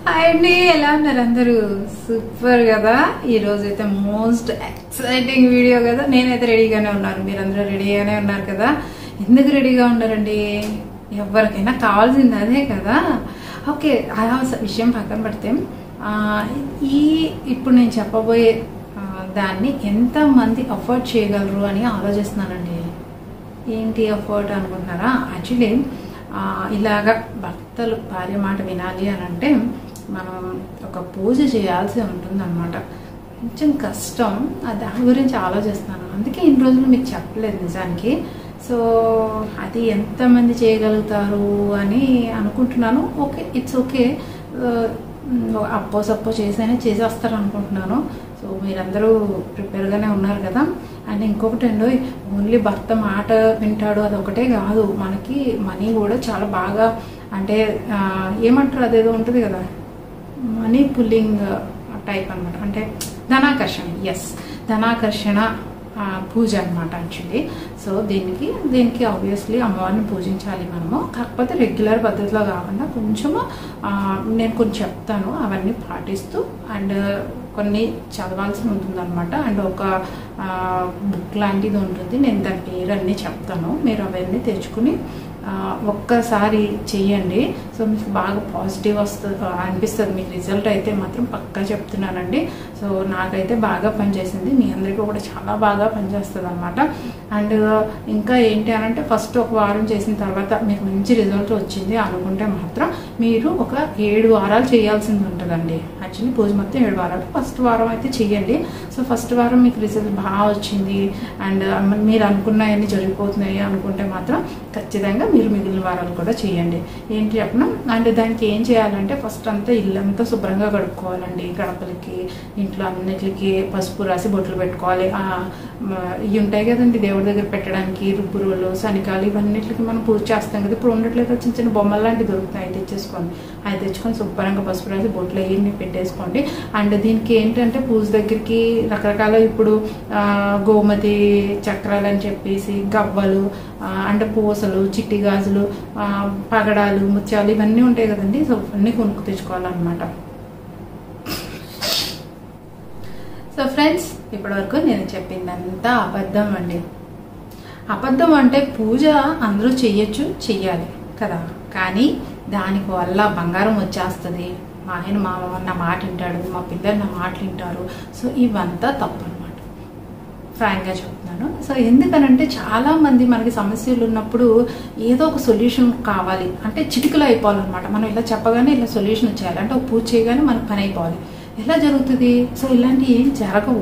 hi అండి ఎలా ఉన్నారు అందరూ సూపర్ కదా ఈ రోజు అయితే మోస్ట్ ఎక్సైటింగ్ వీడియో కదా నేనైతే రెడీగానే ఉన్నాను మీరందరూ రెడీగానే ఉన్నారు కదా ఎందుకు రెడీగా ఉన్నారండి ఎవరికైనా కావాల్సింది అదే కదా ఓకే ఆ విషయం పక్కన పెడితే ఆ, ఈ ఇప్పుడు నేను చెప్పబోయే ఆ, దాన్ని ఎంతమంది అఫోర్డ్ చేయగలరు అని ఆలోచిస్తున్నానండి ఏంటి అఫోర్డ్ అనుకుంటున్నారా యాక్చువల్లీ ఇలాగా భర్తలు భార్య మాట వినాలి అని అంటే మనం ఒక పూజ చేయాల్సి ఉంటుందన్నమాట కొంచెం కష్టం ఆ దాని గురించి ఆలోచిస్తున్నాను అందుకే ఇన్ని రోజులు మీకు చెప్పలేదు నిజానికి సో అది ఎంతమంది చేయగలుగుతారు అని అనుకుంటున్నాను ఓకే ఇట్స్ ఓకే అప్పో సప్పో చేసైనా చేసేస్తారు అనుకుంటున్నాను సో మీరందరూ ప్రిపేర్గానే ఉన్నారు కదా అండ్ ఇంకొకటి అండి ఓన్లీ భర్త మాట వింటాడు అది ఒకటే కాదు మనకి మనీ కూడా చాలా బాగా అంటే ఆ, ఏమంటారు అదేదో ఉంటుంది కదా మనీ పుల్లింగ్ టైప్ అన్నమాట అంటే ధనాకర్షణ ఎస్ ధనాకర్షణ ఆ, పూజ అనమాట యాక్చువల్లీ సో దీనికి దీనికి ఆబ్వియస్లీ అమ్మవారిని పూజించాలి మనము కాకపోతే రెగ్యులర్ పద్ధతిలో కాకుండా కొంచెము ఆ, నేను కొంచెం చెప్తాను అవన్నీ పాటిస్తూ అండ్ కొన్ని చదవాల్సి ఉంటుంది అనమాట అండ్ ఒక బుక్ లాంటిది ఉంటుంది నేను దాని పేరు అన్నీ చెప్తాను మీరు అవన్నీ తెచ్చుకుని ఆ, ఒక్కసారి చెయ్యండి సో మీకు బాగా పాజిటివ్ వస్తుంది అనిపిస్తుంది మీకు రిజల్ట్ అయితే మాత్రం పక్కా చెప్తున్నానండి సో నాకైతే బాగా పనిచేసింది మీ అందరికీ కూడా చాలా బాగా పనిచేస్తుంది అనమాట అండ్ ఇంకా ఏంటి అని అంటే ఫస్ట్ ఒక వారం చేసిన తర్వాత మీకు మంచి రిజల్ట్ వచ్చింది అనుకుంటే మాత్రం మీరు ఒక ఏడు వారాలు చేయాల్సింది ఉంటుందండి యాక్చువల్లీ పూజ మొత్తం ఏడు వారాలు ఫస్ట్ వారం అయితే చెయ్యండి సో ఫస్ట్ వారం మీకు రిజల్ట్ బాగా వచ్చింది అండ్ మీరు అనుకున్నవన్నీ జరిగిపోతున్నాయి అనుకుంటే మాత్రం ఖచ్చితంగా మీరు మిగిలిన వారాలు కూడా చేయండి ఏంటి చెప్పిన అండ్ దానికి ఏం చేయాలంటే ఫస్ట్ అంతా ఇల్లంతా శుభ్రంగా కడుక్కోవాలండి గడపలకి ఇంట్లో అన్నిటికి పసుపు రాసి బొట్లు పెట్టుకోవాలి ఆ, మ, ఇవి ఉంటాయి కదండి దేవుడి దగ్గర పెట్టడానికి రుబ్బురులు శనికాలు ఇవన్నిటికి మనం పూజ చేస్తాం కదా ఇప్పుడు ఉండట్లేదు చిన్న చిన్న బొమ్మలు లాంటివి దొరుకుతాయి అవి తెచ్చేసుకోండి అవి తెచ్చుకొని శుభ్రంగా పసుపు రాసి బొట్లు అవన్నీ పెట్టేసుకోండి అండ్ దీనికి ఏంటంటే పూజ దగ్గరికి రకరకాల ఇప్పుడు ఆ, గోమతి చక్రాలు అని చెప్పేసి గవ్వలు ఆ, అండ్ పూసలు చిట్టి గాజులు ఆ, పగడాలు ముత్యాలు ఇవన్నీ ఉంటాయి కదండి సో అన్నీ కొనుక్కు తెచ్చుకోవాలన్నమాట సో ఫ్రెండ్స్ ఇప్పటివరకు నేను చెప్పిందంతా అబద్ధం అండి అబద్ధం అంటే పూజ అందరూ చెయ్యొచ్చు చెయ్యాలి కదా కానీ దానికి వల్ల బంగారం వచ్చేస్తుంది మా ఆయన మా నా మాట వింటాడు మా పిల్లలు నా మాట వింటారు సో ఇవంతా తప్పు అనమాట ఫ్రాంక్గా చెప్తున్నాను సో ఎందుకనంటే చాలా మంది మనకి సమస్యలు ఉన్నప్పుడు ఏదో ఒక సొల్యూషన్ కావాలి అంటే చిటికలో అయిపోవాలన్నమాట మనం ఇలా చెప్పగానే ఇలా సొల్యూషన్ వచ్చేయాలి అంటే ఒక పూజ చేయగానే మనకు పని అయిపోవాలి ఎలా జరుగుతుంది సో ఇలాంటివి ఏం జరగవు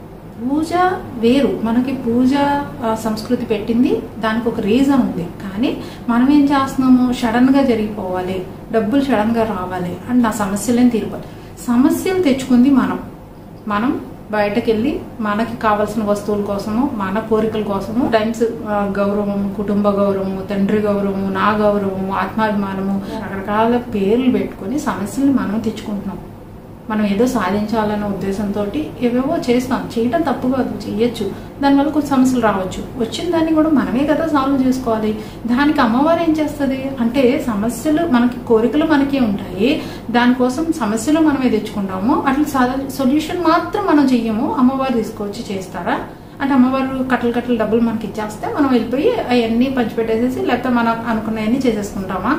పూజ వేరు మనకి పూజ ఆ, సంస్కృతి పెట్టింది దానికి ఒక రీజన్ ఉంది కానీ మనం ఏం చేస్తున్నాము సడన్గా జరిగిపోవాలి డబ్బులు సడన్గా రావాలి అండ్ నా సమస్యలేని తీరిపోవాలి సమస్యలు తెచ్చుకుంది మనం మనం బయటకు వెళ్ళి మనకి కావాల్సిన వస్తువుల కోసము మన కోరికల కోసము టైమ్స్ గౌరవము కుటుంబ గౌరవము తండ్రి గౌరవము నా గౌరవము ఆత్మాభిమానము రకరకాల పేర్లు పెట్టుకొని సమస్యల్ని మనం తెచ్చుకుంటున్నాం మనం ఏదో సాధించాలన్న ఉద్దేశంతో ఏవేవో చేస్తాం చేయటం తప్పు కాదు చేయొచ్చు దానివల్ల కొన్ని సమస్యలు రావచ్చు వచ్చిన దాన్ని కూడా మనమే కదా సాల్వ్ చేసుకోవాలి దానికి అమ్మవారు ఏం చేస్తుంది అంటే సమస్యలు మనకి కోరికలు మనకే ఉంటాయి దానికోసం సమస్యలు మనమే తెచ్చుకుంటాము అట్లా సొల్యూషన్ మాత్రం మనం చెయ్యము అమ్మవారు తీసుకొచ్చి చేస్తారా అంటే అమ్మవారు కట్టలు కట్టలు డబ్బులు మనకి ఇచ్చేస్తే మనం వెళ్ళిపోయి అవన్నీ పంచిపెట్టేసేసి లేకపోతే మనం అనుకున్నవన్నీ చేసేసుకుంటామా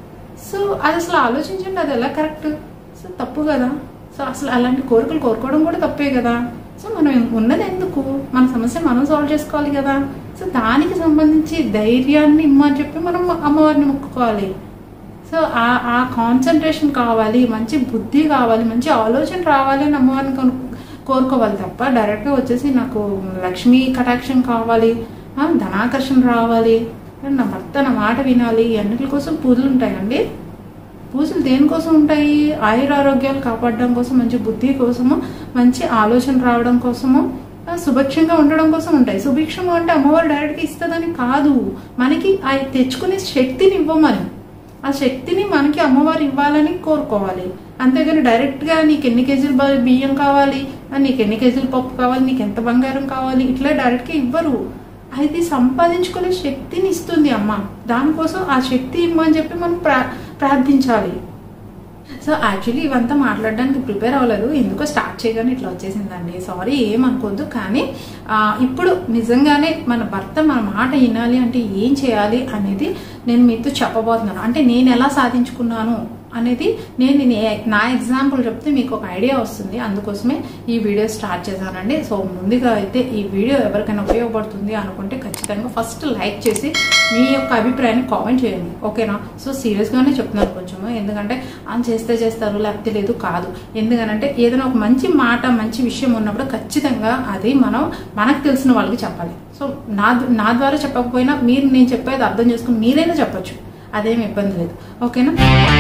సో అది అసలు ఆలోచించండి అది ఎలా కరెక్ట్ సో తప్పు కదా సో అసలు అలాంటి కోరికలు కోరుకోవడం కూడా తప్పే కదా సో మనం ఉన్నది ఎందుకు మన సమస్య మనం సాల్వ్ చేసుకోవాలి కదా సో దానికి సంబంధించి ధైర్యాన్ని ఇమ్మని చెప్పి మనం అమ్మవారిని మొక్కుకోవాలి సో ఆ ఆ కాన్సన్ట్రేషన్ కావాలి మంచి బుద్ధి కావాలి మంచి ఆలోచన రావాలి అని అమ్మవారిని కొను- కోరుకోవాలి తప్ప డైరెక్ట్గా వచ్చేసి నాకు లక్ష్మీ కటాక్షం కావాలి ఆ, ధనాకర్షణ రావాలి నా భర్త నా మాట వినాలి అన్నిటి కోసం పూజలు ఉంటాయండి పూజలు దేనికోసం ఉంటాయి ఆయుర ఆరోగ్యాలు కాపాడడం కోసం మంచి బుద్ధి కోసము మంచి ఆలోచన రావడం కోసము ఆ, సుభిక్షంగా ఉండడం కోసం ఉంటాయి సుభిక్షము అంటే అమ్మవారు డైరెక్ట్గా ఇస్తుందని కాదు మనకి ఆ తెచ్చుకునే శక్తిని ఇవ్వమని ఆ శక్తిని మనకి అమ్మవారు ఇవ్వాలని కోరుకోవాలి అంతేగాని డైరెక్ట్గా నీకు ఎన్ని కేజీలు బ- బియ్యం కావాలి ఆ, నీకు ఎన్ని కేజీలు పప్పు కావాలి నీకు ఎంత బంగారం కావాలి ఇట్లా డైరెక్ట్గా ఇవ్వరు అది సంపాదించుకునే శక్తిని ఇస్తుంది అమ్మ దానికోసం ఆ శక్తి ఇమ్మని చెప్పి మనం ప్రా ప్రార్థించాలి సో సో యాక్చువల్లీ ఇవంతా మాట్లాడడానికి ప్రిపేర్ అవ్వలేదు ఎందుకో స్టార్ట్ చేయగానే ఇట్లా వచ్చేసిందండి సారీ ఏమనుకోవద్దు కానీ ఆ, ఇప్పుడు నిజంగానే మన భర్త మన మాట వినాలి అంటే ఏం చేయాలి అనేది నేను మీతో చెప్పబోతున్నాను అంటే నేను ఎలా సాధించుకున్నాను అనేది నేను నే- నా ఎగ్జాంపుల్ చెప్తే మీకు ఒక ఐడియా వస్తుంది అందుకోసమే ఈ వీడియో స్టార్ట్ చేశానండి సో ముందుగా అయితే ఈ వీడియో ఎవరికైనా ఉపయోగపడుతుంది అనుకుంటే ఖచ్చితంగా ఫస్ట్ లైక్ చేసి మీ యొక్క అభిప్రాయాన్ని కామెంట్ చేయండి ఓకేనా సో సీరియస్గానే చెప్తున్నాను కొంచెం ఎందుకంటే అని చేస్తే చేస్తారు లేకపోతే లేదు కాదు ఎందుకనంటే ఏదైనా ఒక మంచి మాట మంచి విషయం ఉన్నప్పుడు ఖచ్చితంగా అది మనం మనకు తెలిసిన వాళ్ళకి చెప్పాలి సో నా నా ద్వారా చెప్పకపోయినా మీరు నేను చెప్పేది అర్థం చేసుకుని మీరైనా చెప్పొచ్చు అదేం ఇబ్బంది లేదు ఓకేనా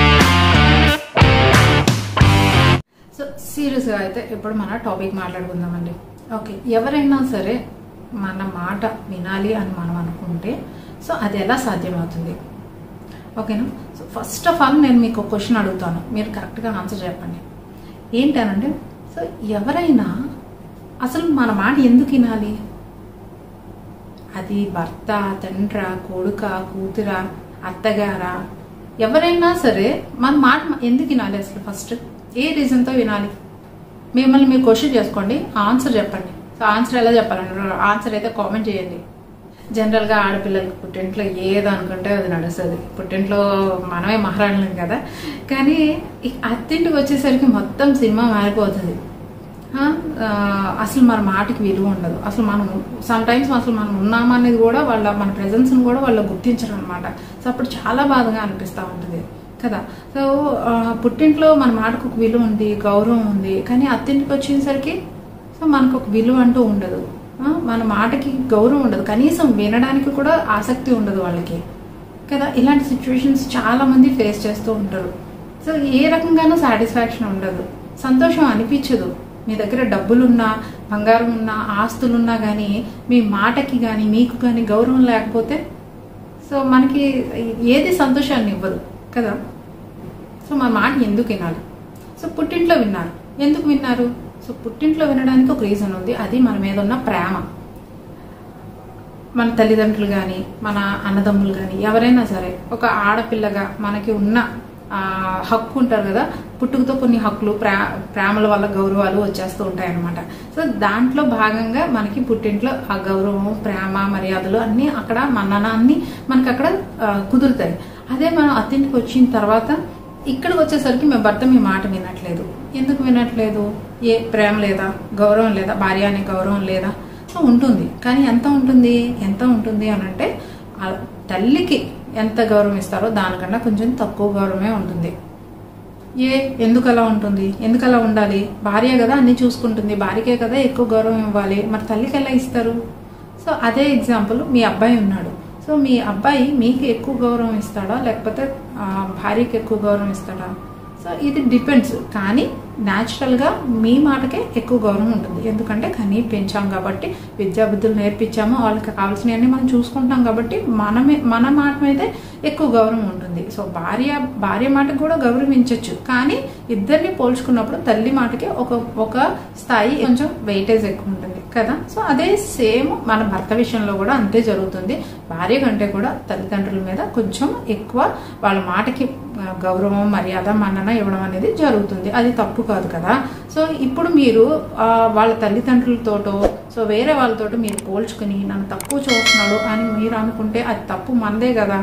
సో సీరియస్గా అయితే ఇప్పుడు మన టాపిక్ మాట్లాడుకుందామండి ఓకే ఎవరైనా సరే మన మాట వినాలి అని మనం అనుకుంటే సో అది ఎలా సాధ్యమవుతుంది ఓకేనా సో ఫస్ట్ ఆఫ్ ఆల్ నేను మీకు ఒక క్వశ్చన్ అడుగుతాను మీరు కరెక్ట్గా ఆన్సర్ చెప్పండి ఏంటనంటే సో ఎవరైనా అసలు మన మాట ఎందుకు వినాలి అది భర్త తండ్ర కొడుక కూతుర అత్తగారా ఎవరైనా సరే మన మాట ఎందుకు వినాలి అసలు ఫస్ట్ ఏ రీజన్తో వినాలి మిమ్మల్ని మీరు క్వశ్చన్ చేసుకోండి ఆన్సర్ చెప్పండి సో ఆన్సర్ ఎలా చెప్పాలంటే ఆన్సర్ అయితే కామెంట్ చేయండి జనరల్గా ఆడపిల్లలకి పుట్టింట్లో ఏదో అనుకుంటే అది నడుస్తుంది పుట్టింట్లో మనమే మహారాణులం కదా కానీ ఈ అత్తింటికి వచ్చేసరికి మొత్తం సినిమా మారిపోతుంది ఆ, ఆ, అసలు మన మాటకి విలువ ఉండదు అసలు మనం సమ్ టైమ్స్ అసలు మనం ఉన్నామనేది కూడా వాళ్ళ మన ప్రెజెన్స్ని కూడా వాళ్ళు గుర్తించరు అనమాట సో అప్పుడు చాలా బాధగా అనిపిస్తూ ఉంటుంది కదా సో ఆ, పుట్టింట్లో మన మాటకు ఒక విలువ ఉంది గౌరవం ఉంది కానీ అత్తింటికి వచ్చేసరికి సో మనకు ఒక విలువ అంటూ ఉండదు ఆ, మన మాటకి గౌరవం ఉండదు కనీసం వినడానికి కూడా ఆసక్తి ఉండదు వాళ్ళకి కదా ఇలాంటి సిచ్యువేషన్స్ చాలా మంది ఫేస్ చేస్తూ ఉంటారు సో ఏ రకంగానూ సాటిస్ఫాక్షన్ ఉండదు సంతోషం అనిపించదు మీ దగ్గర డబ్బులున్నా బంగారం ఉన్నా ఆస్తులున్నా కానీ మీ మాటకి కానీ మీకు కానీ గౌరవం లేకపోతే సో మనకి ఏది సంతోషాన్ని ఇవ్వదు కదా సో మన మాట ఎందుకు వినాలి సో పుట్టింట్లో విన్నారు ఎందుకు విన్నారు సో పుట్టింట్లో వినడానికి ఒక రీజన్ ఉంది అది మన మీద ఉన్న ప్రేమ మన తల్లిదండ్రులు కానీ మన అన్నదమ్ములు కానీ ఎవరైనా సరే ఒక ఆడపిల్లగా మనకి ఉన్న ఆ, హక్కు ఉంటారు కదా పుట్టుకతో కొన్ని హక్కులు ప్రా ప్రేమల వల్ల గౌరవాలు వచ్చేస్తూ ఉంటాయి అనమాట సో దాంట్లో భాగంగా మనకి పుట్టింట్లో ఆ గౌరవం ప్రేమ మర్యాదలు అన్నీ అక్కడ మన్నన అన్ని మనకి అక్కడ ఆ, కుదురుతాయి అదే మనం అత్తింటికి వచ్చిన తర్వాత ఇక్కడికి వచ్చేసరికి మేము భర్త మీ మాట వినట్లేదు ఎందుకు వినట్లేదు ఏ ప్రేమ లేదా గౌరవం లేదా భార్య అనే గౌరవం లేదా సో ఉంటుంది కానీ ఎంత ఉంటుంది ఎంత ఉంటుంది అని అంటే ఆ తల్లికి ఎంత గౌరవం ఇస్తారో దానికన్నా కొంచెం తక్కువ గౌరవమే ఉంటుంది ఏ ఎందుకు అలా ఉంటుంది ఎందుకు అలా ఉండాలి భార్య కదా అన్ని చూసుకుంటుంది భార్యకే కదా ఎక్కువ గౌరవం ఇవ్వాలి మరి తల్లికి ఎలా ఇస్తారు సో అదే ఎగ్జాంపుల్ మీ అబ్బాయి ఉన్నాడు సో మీ అబ్బాయి మీకు ఎక్కువ గౌరవం ఇస్తాడా లేకపోతే ఆ, భార్యకి ఎక్కువ గౌరవం ఇస్తాడా సో ఇది డిపెండ్స్ కానీ న్యాచురల్గా మీ మాటకే ఎక్కువ గౌరవం ఉంటుంది ఎందుకంటే కనీ పెంచాం కాబట్టి విద్యాబుద్ధులు నేర్పించాము వాళ్ళకి కావాల్సినవన్నీ మనం చూసుకుంటాం కాబట్టి మనమే మన మాట మీదే ఎక్కువ గౌరవం ఉంటుంది సో భార్య భార్య మాటకు కూడా గౌరవించవచ్చు కానీ ఇద్దరిని పోల్చుకున్నప్పుడు తల్లి మాటకి ఒక ఒక స్థాయి కొంచెం వెయిటేజ్ ఎక్కువ ఉంటుంది కదా సో అదే సేమ్ మన భర్త విషయంలో కూడా అంతే జరుగుతుంది భార్య కంటే కూడా తల్లిదండ్రుల మీద కొంచెం ఎక్కువ వాళ్ళ మాటకి ఆ, గౌరవం మర్యాద మన్నన ఇవ్వడం అనేది జరుగుతుంది అది తప్పు కాదు కదా సో ఇప్పుడు మీరు ఆ, వాళ్ళ తల్లిదండ్రులతోటో సో వేరే వాళ్ళతోటి మీరు పోల్చుకుని నన్ను తక్కువ చూస్తున్నాడు అని మీరు అనుకుంటే అది తప్పు మనదే కదా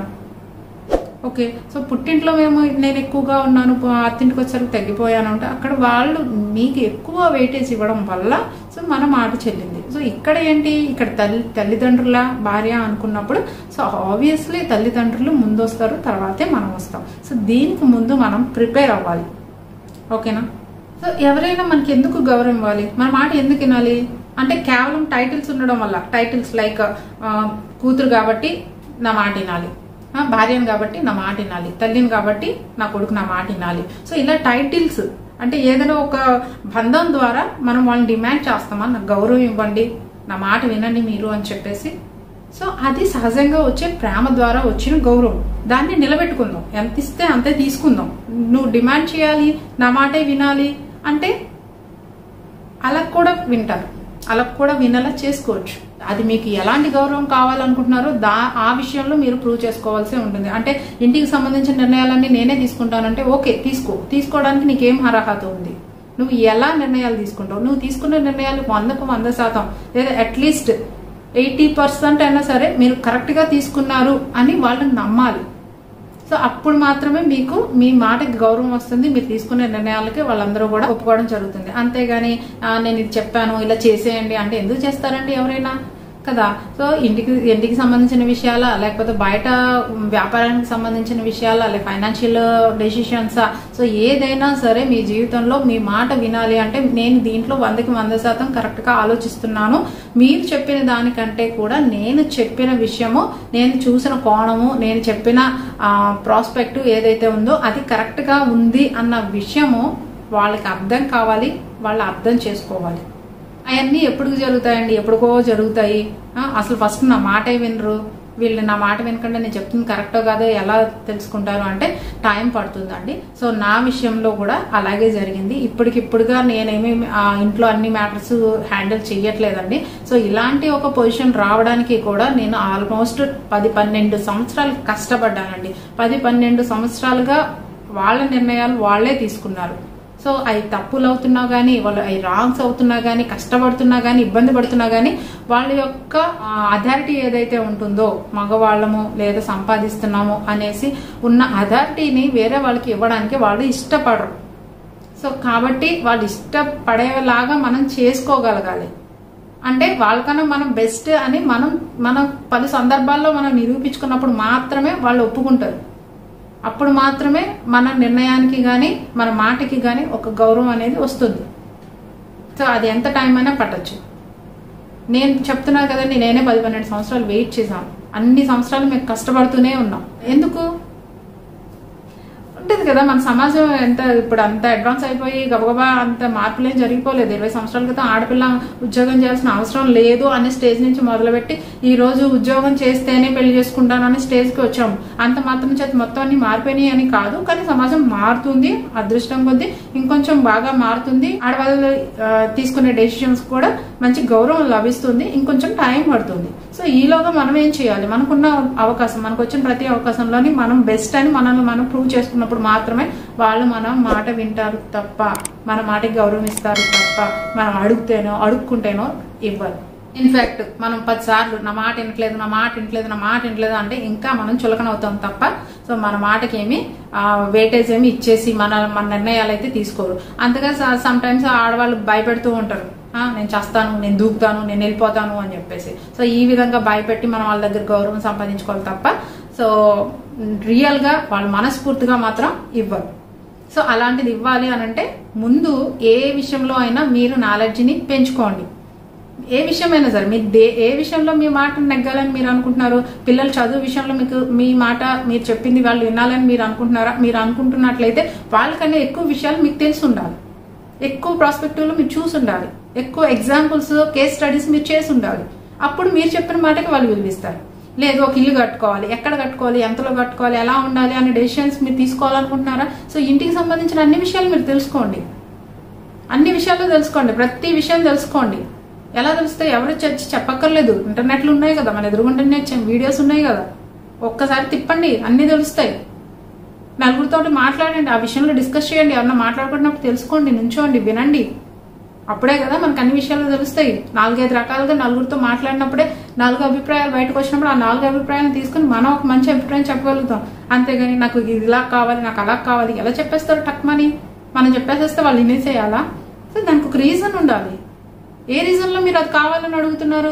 ఓకే సో పుట్టింట్లో మేము నేను ఎక్కువగా ఉన్నాను పో- అత్తింటికి వచ్చేసరికి తగ్గిపోయాను అంటే అక్కడ వాళ్ళు మీకు ఎక్కువ వెయిటేజ్ ఇవ్వడం వల్ల సో మన మాట చెల్లింది సో ఇక్కడ ఏంటి ఇక్కడ తల్లి తల్లిదండ్రుల భార్య అనుకున్నప్పుడు సో ఆబ్వియస్లీ తల్లిదండ్రులు ముందు వస్తారు తర్వాతే మనం వస్తాం సో దీనికి ముందు మనం ప్రిపేర్ అవ్వాలి ఓకేనా సో ఎవరైనా మనకి ఎందుకు గౌరవం ఇవ్వాలి మన మాట ఎందుకు వినాలి అంటే కేవలం టైటిల్స్ ఉండడం వల్ల టైటిల్స్ లైక్ కూతురు కాబట్టి నా మాట వినాలి ఆ, భార్యను కాబట్టి నా మాట వినాలి తల్లిని కాబట్టి నా కొడుకు నా మాట వినాలి సో ఇలా టైటిల్స్ అంటే ఏదైనా ఒక బంధం ద్వారా మనం వాళ్ళని డిమాండ్ చేస్తామా నాకు గౌరవం ఇవ్వండి నా మాట వినండి మీరు అని చెప్పేసి సో అది సహజంగా వచ్చే ప్రేమ ద్వారా వచ్చిన గౌరవం దాన్ని నిలబెట్టుకుందాం ఎంత ఇస్తే అంతే తీసుకుందాం నువ్వు డిమాండ్ చేయాలి నా మాటే వినాలి అంటే అలా కూడా వింటారు అలా కూడా వినేలా చేసుకోవచ్చు అది మీకు ఎలాంటి గౌరవం కావాలనుకుంటున్నారో దా ఆ విషయంలో మీరు ప్రూవ్ చేసుకోవాల్సి ఉంటుంది అంటే ఇంటికి సంబంధించిన నిర్ణయాలన్నీ నేనే తీసుకుంటానంటే ఓకే తీసుకో తీసుకోవడానికి నీకేం అర్హత ఉంది నువ్వు ఎలా నిర్ణయాలు తీసుకుంటావు నువ్వు తీసుకున్న నిర్ణయాలు వందకు వంద శాతం లేదా అట్లీస్ట్ ఎయిటీ పర్సెంట్ అయినా సరే మీరు కరెక్ట్గా తీసుకున్నారు అని వాళ్ళని నమ్మాలి సో అప్పుడు మాత్రమే మీకు మీ మాటకి గౌరవం వస్తుంది మీరు తీసుకునే నిర్ణయాలకి వాళ్ళందరూ కూడా ఒప్పుకోవడం జరుగుతుంది అంతేగాని "ఆ, నేను ఇది చెప్పాను ఇలా చేసేయండి అంటే ఎందుకు చేస్తారండి ఎవరైనా కదా సో ఇంటికి ఇంటికి సంబంధించిన విషయాలా లేకపోతే బయట వ్యాపారానికి సంబంధించిన విషయాలా లేక ఫైనాన్షియల్ డెసిషన్సా సో ఏదైనా సరే మీ జీవితంలో మీ మాట వినాలి అంటే నేను దీంట్లో వందకి వంద శాతం కరెక్ట్గా ఆలోచిస్తున్నాను మీరు చెప్పిన దానికంటే కూడా నేను చెప్పిన విషయము నేను చూసిన కోణము నేను చెప్పిన ప్రాస్పెక్ట్ ఏదైతే ఉందో అది కరెక్ట్గా ఉంది అన్న విషయము వాళ్ళకి అర్థం కావాలి వాళ్ళు అర్థం చేసుకోవాలి అవన్నీ ఎప్పుడు జరుగుతాయండి ఎప్పుడుకో జరుగుతాయి ఆ, అసలు ఫస్ట్ నా మాటే వినరు వీళ్ళు నా మాట వినకుండా నేను చెప్తుంది కరెక్టో కాదో ఎలా తెలుసుకుంటారు అంటే టైం పడుతుందండి సో నా విషయంలో కూడా అలాగే జరిగింది ఇప్పటికిప్పుడుగా నేనేమి ఆ, ఇంట్లో అన్ని మ్యాటర్స్ హ్యాండిల్ చేయట్లేదండి సో ఇలాంటి ఒక పొజిషన్ రావడానికి కూడా నేను ఆల్మోస్ట్ పది పన్నెండు సంవత్సరాలు కష్టపడ్డానండి పది పన్నెండు సంవత్సరాలుగా వాళ్ళ నిర్ణయాలు వాళ్ళే తీసుకున్నారు సో అవి తప్పులు అవుతున్నా కానీ వాళ్ళు అవి రాంగ్స్ అవుతున్నా కానీ కష్టపడుతున్నా కానీ ఇబ్బంది పడుతున్నా కానీ వాళ్ళ యొక్క అథారిటీ ఏదైతే ఉంటుందో మగవాళ్ళము లేదా సంపాదిస్తున్నాము అనేసి ఉన్న అథారిటీని వేరే వాళ్ళకి ఇవ్వడానికి వాళ్ళు ఇష్టపడరు సో కాబట్టి వాళ్ళు ఇష్టపడేలాగా మనం చేసుకోగలగాలి అంటే వాళ్ళకన్నా మనం బెస్ట్ అని మనం మనం పలు సందర్భాల్లో మనం నిరూపించుకున్నప్పుడు మాత్రమే వాళ్ళు ఒప్పుకుంటారు అప్పుడు మాత్రమే మన నిర్ణయానికి కానీ మన మాటకి కానీ ఒక గౌరవం అనేది వస్తుంది సో అది ఎంత టైం అయినా పట్టచ్చు నేను చెప్తున్నా కదండి నేనే పది పన్నెండు సంవత్సరాలు వెయిట్ చేశాను అన్ని సంవత్సరాలు మేము కష్టపడుతూనే ఉన్నాం ఎందుకు ఉంటుంది కదా మన సమాజం ఎంత ఇప్పుడు అంత అడ్వాన్స్ అయిపోయి గబగబా అంత మార్పులు ఏం జరిగిపోలేదు ఇరవై సంవత్సరాల క్రితం ఆడపిల్ల ఉద్యోగం చేయాల్సిన అవసరం లేదు అనే స్టేజ్ నుంచి మొదలుపెట్టి ఈ రోజు ఉద్యోగం చేస్తేనే పెళ్లి చేసుకుంటాను అనే స్టేజ్కి వచ్చాము అంత మాత్రం చేత మొత్తం అన్ని మారిపోయినాయి అని కాదు కానీ సమాజం మారుతుంది అదృష్టం కొద్దీ ఇంకొంచెం బాగా మారుతుంది ఆడవాళ్ళు ఆ, తీసుకునే డెసిషన్స్ కూడా మంచి గౌరవం లభిస్తుంది ఇంకొంచెం టైం పడుతుంది సో ఈలోగా మనం ఏం చేయాలి మనకున్న అవకాశం మనకు వచ్చిన ప్రతి అవకాశంలోని మనం బెస్ట్ అని మనల్ని మనం ప్రూవ్ చేసుకున్నప్పుడు మాత్రమే వాళ్ళు మన మాట వింటారు తప్ప మన మాటకి గౌరవం ఇస్తారు తప్ప మనం అడుగుతేనో అడుక్కుంటేనో ఇవ్వరు ఇన్ఫాక్ట్ మనం పది సార్లు నా మాట వినట్లేదు నా మాట వినట్లేదు నా మాట వినట్లేదు అంటే ఇంకా మనం చులకన అవుతాం తప్ప సో మన మాటకి ఏమి వెయిటేజ్ ఏమి ఇచ్చేసి మన మన నిర్ణయాలు అయితే తీసుకోరు అంతగా సమ్ టైమ్స్ ఆడవాళ్ళు భయపెడుతూ ఉంటారు "ఆ, నేను చేస్తాను నేను దూకుతాను నేను వెళ్ళిపోతాను అని చెప్పేసి సో ఈ విధంగా భయపెట్టి మనం వాళ్ళ దగ్గర గౌరవం సంపాదించుకోవాలి తప్ప సో రియల్ గా వాళ్ళు మనస్ఫూర్తిగా మాత్రం ఇవ్వరు సో అలాంటిది ఇవ్వాలి అని అంటే ముందు ఏ విషయంలో అయినా మీరు నాలెడ్జ్ని పెంచుకోండి ఏ విషయమైనా సరే మీరు దే ఏ విషయంలో మీ మాట నెగ్గాలని మీరు అనుకుంటున్నారు పిల్లలు చదువు విషయంలో మీకు మీ మాట మీరు చెప్పింది వాళ్ళు వినాలని మీరు అనుకుంటున్నారా మీరు అనుకుంటున్నట్లయితే వాళ్ళకన్నా ఎక్కువ విషయాలు మీకు తెలిసి ఉండాలి ఎక్కువ ప్రాస్పెక్టివ్లో మీరు చూసి ఉండాలి ఎక్కువ ఎగ్జాంపుల్స్ కేస్ స్టడీస్ మీరు చేసి ఉండాలి అప్పుడు మీరు చెప్పిన మాటకి వాళ్ళు విలువిస్తారు లేదు ఒక ఇల్లు కట్టుకోవాలి ఎక్కడ కట్టుకోవాలి ఎంతలో కట్టుకోవాలి ఎలా ఉండాలి అనే డెసిషన్స్ మీరు తీసుకోవాలనుకుంటున్నారా సో ఇంటికి సంబంధించిన అన్ని విషయాలు మీరు తెలుసుకోండి అన్ని విషయాలు తెలుసుకోండి ప్రతి విషయం తెలుసుకోండి ఎలా తెలుస్తాయి ఎవరు చర్చి చెప్పక్కర్లేదు ఇంటర్నెట్లు ఉన్నాయి కదా మన ఎదురుగుంటనే వీడియోస్ ఉన్నాయి కదా ఒక్కసారి తిప్పండి అన్ని తెలుస్తాయి నలుగురితో మాట్లాడండి ఆ విషయంలో డిస్కస్ చేయండి ఎవరన్నా మాట్లాడుకున్నప్పుడు తెలుసుకోండి నుంచోండి వినండి అప్పుడే కదా మనకు అన్ని విషయాలు తెలుస్తాయి నాలుగైదు రకాలుగా నలుగురితో మాట్లాడినప్పుడే నాలుగు అభిప్రాయాలు బయటకు వచ్చినప్పుడు ఆ నాలుగు అభిప్రాయాలను తీసుకుని మనం ఒక మంచి అభిప్రాయం చెప్పగలుగుతాం అంతేగాని నాకు ఇది ఇలా కావాలి నాకు అలా కావాలి ఎలా చెప్పేస్తారు టక్మని మనం చెప్పేసేస్తే వాళ్ళు వినేసేయాలా సో దానికి ఒక రీజన్ ఉండాలి ఏ రీజన్లో మీరు అది కావాలని అడుగుతున్నారు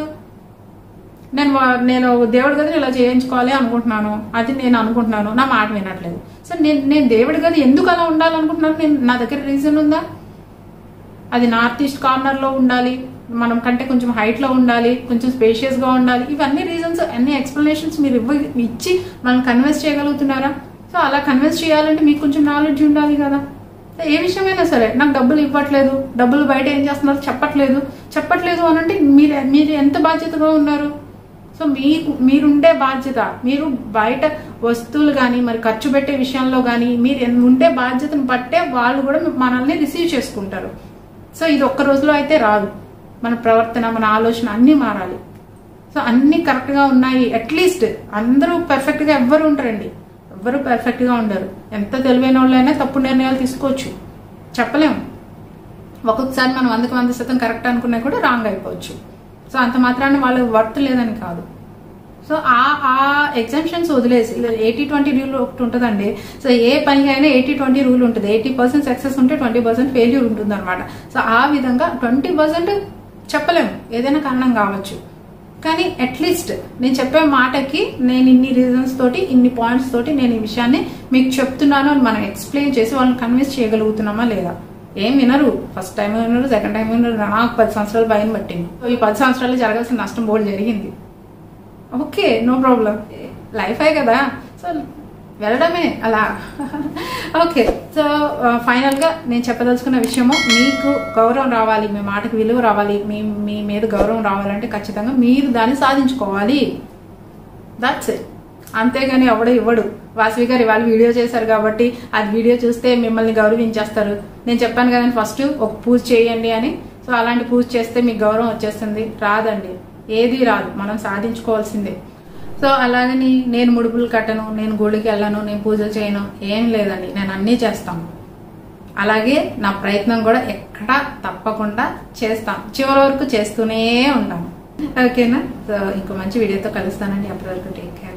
నేను వా- నేను దేవుడి గది ఇలా చేయించుకోవాలి అనుకుంటున్నాను అది నేను అనుకుంటున్నాను నా మాట వినట్లేదు సో నేను నేను దేవుడి గది ఎందుకు అలా ఉండాలనుకుంటున్నాను నేను నా దగ్గర రీజన్ ఉందా అది నార్త్ ఈస్ట్ కార్నర్ లో ఉండాలి మనం కంటే కొంచెం హైట్ లో ఉండాలి కొంచెం స్పేషియస్ గా ఉండాలి ఇవన్నీ రీజన్స్ అన్ని ఎక్స్ప్లెనేషన్స్ మీరు ఇవ్వ ఇచ్చి మనం కన్విన్స్ చేయగలుగుతున్నారా సో అలా కన్విన్స్ చేయాలంటే మీకు కొంచెం నాలెడ్జ్ ఉండాలి కదా సో ఏ విషయమైనా సరే నాకు డబ్బులు ఇవ్వట్లేదు డబ్బులు బయట ఏం చేస్తున్నారు చెప్పట్లేదు చెప్పట్లేదు అని అంటే మీరు మీరు ఎంత బాధ్యతగా ఉన్నారు సో మీకు మీరుండే బాధ్యత మీరు బయట వస్తువులు కానీ మరి ఖర్చు పెట్టే విషయంలో కానీ మీరు ఎన్- ఉండే బాధ్యతను బట్టే వాళ్ళు కూడా మనల్ని రిసీవ్ చేసుకుంటారు సో ఇది ఒక్క రోజులో అయితే రాదు మన ప్రవర్తన మన ఆలోచన అన్నీ మారాలి సో అన్ని కరెక్ట్ గా ఉన్నాయి అట్లీస్ట్ అందరూ పర్ఫెక్ట్ గా ఎవ్వరు ఉంటారండి ఎవ్వరు పర్ఫెక్ట్ గా ఉండరు ఎంత తెలివైన వాళ్ళైనా తప్పు నిర్ణయాలు తీసుకోవచ్చు చెప్పలేము ఒక్కొక్కసారి మనం వందకి వంద శాతం కరెక్ట్ అనుకున్నా కూడా రాంగ్ అయిపోవచ్చు సో అంత మాత్రాన్ని వాళ్ళు వర్త్ లేదని కాదు సో ఆ ఆ ఎగ్జామ్షన్స్ వదిలేసి ఎయిటీ ట్వంటీ రూల్ ఒకటి ఉంటుందండి సో ఏ పని అయినా ఎయిటీ ట్వంటీ రూల్ ఉంటుంది ఎయిటీ పర్సెంట్ సక్సెస్ ఉంటే ట్వంటీ పర్సెంట్ ఫెయిల్యూర్ ఉంటుంది అనమాట సో ఆ విధంగా ట్వంటీ పర్సెంట్ చెప్పలేము ఏదైనా కారణం కావచ్చు కానీ అట్లీస్ట్ నేను చెప్పే మాటకి నేను ఇన్ని రీజన్స్ తోటి ఇన్ని పాయింట్స్ తోటి నేను ఈ విషయాన్ని మీకు చెప్తున్నాను అని మనం ఎక్స్ప్లెయిన్ చేసి వాళ్ళని కన్విన్స్ చేయగలుగుతున్నామా లేదా ఏం వినరు ఫస్ట్ టైం వినరు సెకండ్ టైం వినరు నాకు పది సంవత్సరాలు భయం పట్టింది ఈ పది సంవత్సరాలు జరగాల్సిన నష్టం బోల్డ్ జరిగింది ఓకే నో ప్రాబ్లం లైఫే కదా సో వెళ్ళడమే అలా ఓకే సో ఫైనల్ గా నేను చెప్పదలుచుకున్న విషయము మీకు గౌరవం రావాలి మీ మాటకి విలువ రావాలి మీ మీ మీద గౌరవం రావాలంటే ఖచ్చితంగా మీరు దాన్ని సాధించుకోవాలి దట్స్ ఇట్ అంతేగాని ఎవడు ఇవ్వడు వాసవి గారు ఇవాళ వీడియో చేశారు కాబట్టి అది వీడియో చూస్తే మిమ్మల్ని గౌరవించేస్తారు నేను చెప్పాను కదండి ఫస్ట్ ఒక పూజ చేయండి అని సో అలాంటి పూజ చేస్తే మీకు గౌరవం వచ్చేస్తుంది రాదండి ఏది రాదు మనం సాధించుకోవాల్సిందే సో అలాగని నేను ముడుపులు కట్టను నేను గుడికి వెళ్ళను నేను పూజలు చేయను ఏం లేదండి నేను అన్నీ చేస్తాను అలాగే నా ప్రయత్నం కూడా ఎక్కడా తప్పకుండా చేస్తాను చివరి వరకు చేస్తూనే ఉంటాను ఓకేనా సో ఇంకో మంచి వీడియోతో కలుస్తానండి అప్పటి వరకు టేక్ కేర్